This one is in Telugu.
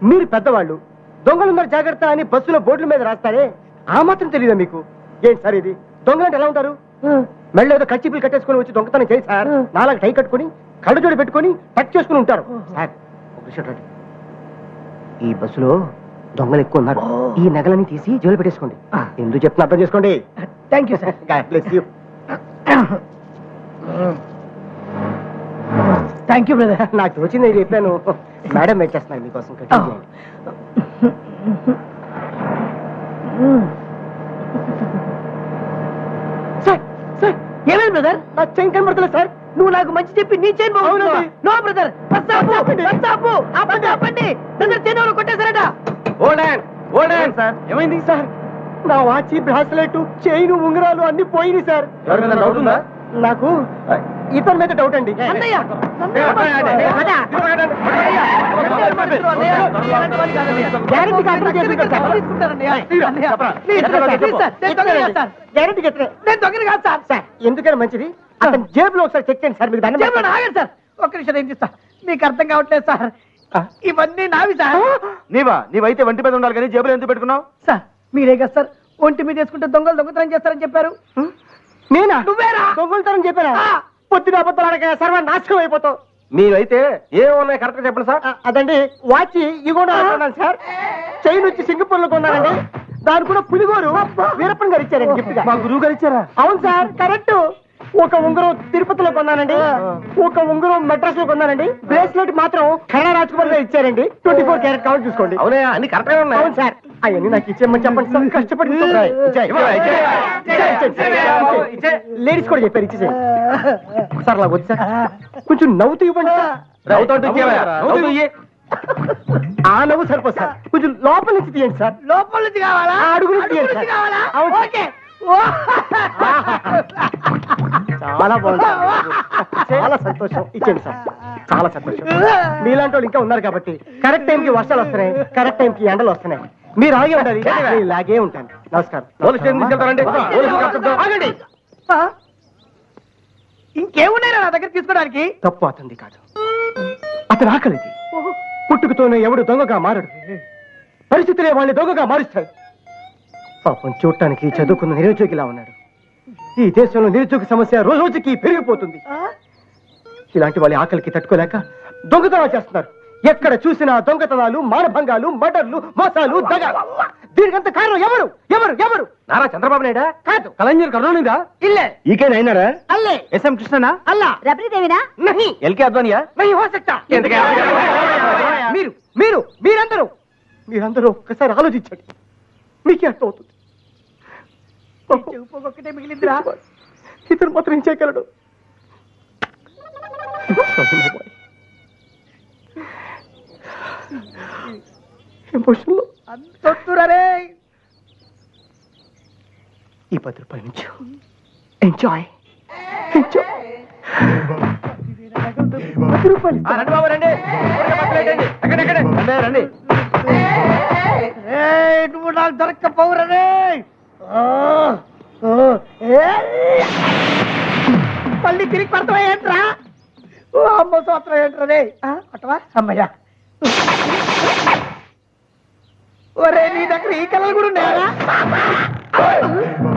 మీరు పెద్దవాళ్ళు దొంగలున్నారు జాగ్రత్త అని బస్సులో బోర్డుల మీద రాస్తారే ఆ మాత్రం తెలియదా మీకు ఏంటి సార్ ఇది దొంగలు అంటే ఎలా ఉంటారు మెళ్ళ ఏదో కచ్చిపులు కట్టేసుకుని వచ్చి దొంగతనం చేయి సార్ నాలుగు టై కట్టుకొని కళ్ళు జోడు పెట్టుకొని టచ్ చేసుకుని ఉంటారు సార్ ఒక విషయం చూడండి. ఈ బస్సులో దొంగలు ఎక్కువ ఉన్నారు ఈ నగలని తీసి జోలు పెట్టేసుకోండి ఎందుకు చెప్తున్నా అర్థం చేసుకోండి thank you sir thank you brother నాకు తోచింది నేను చెప్పాను మేడం వెయిట్ చేస్తున్నాను మీకోసం కటింగ్ చేయండి. సార్ సార్ ఏమైంది బ్రదర్ నా చైన్ కనబడతలేదు సార్ నువ్వు నాకు మంచి చెప్పి నీ చైన్ బాగుంది నో బ్రదర్ బస్ ఆపు బస్ ఆపు ఆపండి ఆపండి బ్రదర్ చైన్ ఎవరు కొట్టేశారట ఓల్డెన్ ఓల్డెన్ సార్ ఏమైంది సార్ నా వాచి బ్రాస్లెట్ చైన్ ఉంగరాలు అన్ని పోయినాయి సార్ ఎవరి మీద డౌట్ ఉందా నాకు ఆ, ఇతని మీద డౌట్ అండి గ్యారెంటీ కాదు గ్యారెంటీ సార్ సార్ ఎందుకని మంచిది అతని జేబులో ఒకసారి చెక్ చేయండి సార్ మీకు దండం జేబులో పెడతాను. ఆగండి సార్ ఒక్క నిమిషం ఏం చేస్తా మీకు అర్థం కావట్లేదు సార్ ఇవన్నీ నావి సార్ నీవా నీవైతే వంటి మీద ఉండాలి కానీ జేబులో ఎందుకు పెట్టుకున్నావు సార్ మీరే కదా సార్ ఒంటి మీద వేసుకుంటే దొంగలు దొంగతనం చేస్తారని చెప్పారు నేనా నువ్వేరా? దొంగలతనం చెప్పారా ఆ. పొద్దున అబద్ధాలు అడగ సర్వ నాశనం అయిపోతావు మీరైతే ఏ ఉన్నాయి కరెక్ట్ చెప్పండి సార్ ఆ, అదండి వాచ్ ఇవి కూడా కొన్నాను సార్ చైన్ వచ్చి సింగపూర్ లో కొన్నానండి దాని కూడా పులిగోరు వీరప్పన్ గారు ఇచ్చారండి గిఫ్ట్ గా మా గురువు గారు ఇచ్చారా అవును సార్ కరెక్ట్ ఒక ఉంగరం తిరుపతిలో కొన్నానండి ఒక ఉంగరం మెడ్రాస్ లో కొన్నానండి బ్రేస్లెట్ మాత్రం కన్నడ రాజ్కుమార్ గారు ఇచ్చారండి ట్వంటీ ఫోర్ క్యారెట్ కౌంట్ చూసుకోండి అవునే అన్ని కరెక్ట్ ఉన్నాయి అవును సార్ అవన్నీ నాకు ఇచ్చేయమని చెప్పండి సార్ కష్టపడి లేడీస్ కూడా చెప్పారు ఇచ్చేసేయండి సార్ అలా వద్దు సార్ కొంచెం నవ్వుతూ ఇవ్వండి సార్ నవ్వుతోటి ఇచ్చేవా? నవ్వుతూ ఇయ్యి. ఆ నవ్వు సరిపోదు సార్ కొంచెం లోపల నుంచి తీయండి సార్ లోపల నుంచి కావాలా ఆ అడుగు నుంచి అడుగు తీయండి నుంచి సార్. కావాలా అవును సార్. ఓకే ఓ. చాలా బాగుంది చాలా సంతోషం ఇచ్చేయండి సార్ చాలా సంతోషం మీలాంటి వాళ్ళు ఇంకా ఉన్నారు కాబట్టి కరెక్ట్ టైం కి వర్షాలు వస్తున్నాయి కరెక్ట్ టైం కి ఎండలు వస్తున్నాయి మీరు ఆగే ఉండాలి నేను ఇలాగే ఉంటాను నమస్కారం పోలీస్ స్టేషన్ తీసుకెళ్తారండి పోలీసులు కలుపుతాం. ఆగండి ఆ? ఇంకేమున్నాయి నా దగ్గర తీసుకోవడానికి తప్పు అతంది కాదు అతను ఆకలిది పుట్టుకతోనే ఎవడు దొంగగా మారడు పరిస్థితులే వాళ్ళని దొంగగా మారుస్తాయి పాపం చూడటానికి చదువుకున్న నిరుద్యోగిలా ఉన్నాడు ఈ దేశంలో నిరుద్యోగ సమస్య రోజు రోజుకి పెరిగిపోతుంది ఇలాంటి వాళ్ళ ఆకలికి తట్టుకోలేక దొంగతనాలు చేస్తున్నారు ఎక్కడ చూసినా దొంగతనాలు మానభంగాలు మర్డర్లు మోసాలు దగ దీనికంత కారణం ఎవరు ఎవరు ఎవరు నారా చంద్రబాబు నాయుడా కాదు కలంజీర్ కరుణానిదా ఇల్లే ఈకే నైనారా అల్లే ఎస్ఎం కృష్ణనా అల్లా రబరీదేవినా నహి ఎల్కే అద్వానియా नहीं हो सकता మీరు మీరు మీరందరూ మీరందరూ ఒక్కసారి ఆలోచించండి మీకే అర్థం అవుతుంది చెవు ఒక్కటే మిగిలిందిరా ఇతను మాత్రం ఏం చేయగలడు ఎమోషన్లో అంతొత్తురరే ఈ పది రూపాయల నుంచి ఎంజాయ్ ఎంజాయ్ పది రూపాయలు ఇస్తా. రండి బాబు రండి ఊరికే బస్సులో ఏంటండి? ఎక్కండి, ఎక్కండి. రండి, రండి ఏయ్, నువ్వు నాకు దొరక్కపోవురనే మళ్ళీ తిరిగి పడతావా ఏంట్రా ఓ అమ్మ సోత్రం ఏంట్రా రే అట్టవా అమ్మయ్యా ఒరే నీ దగ్గర ఈ కళలు కూడా ఉన్నాయా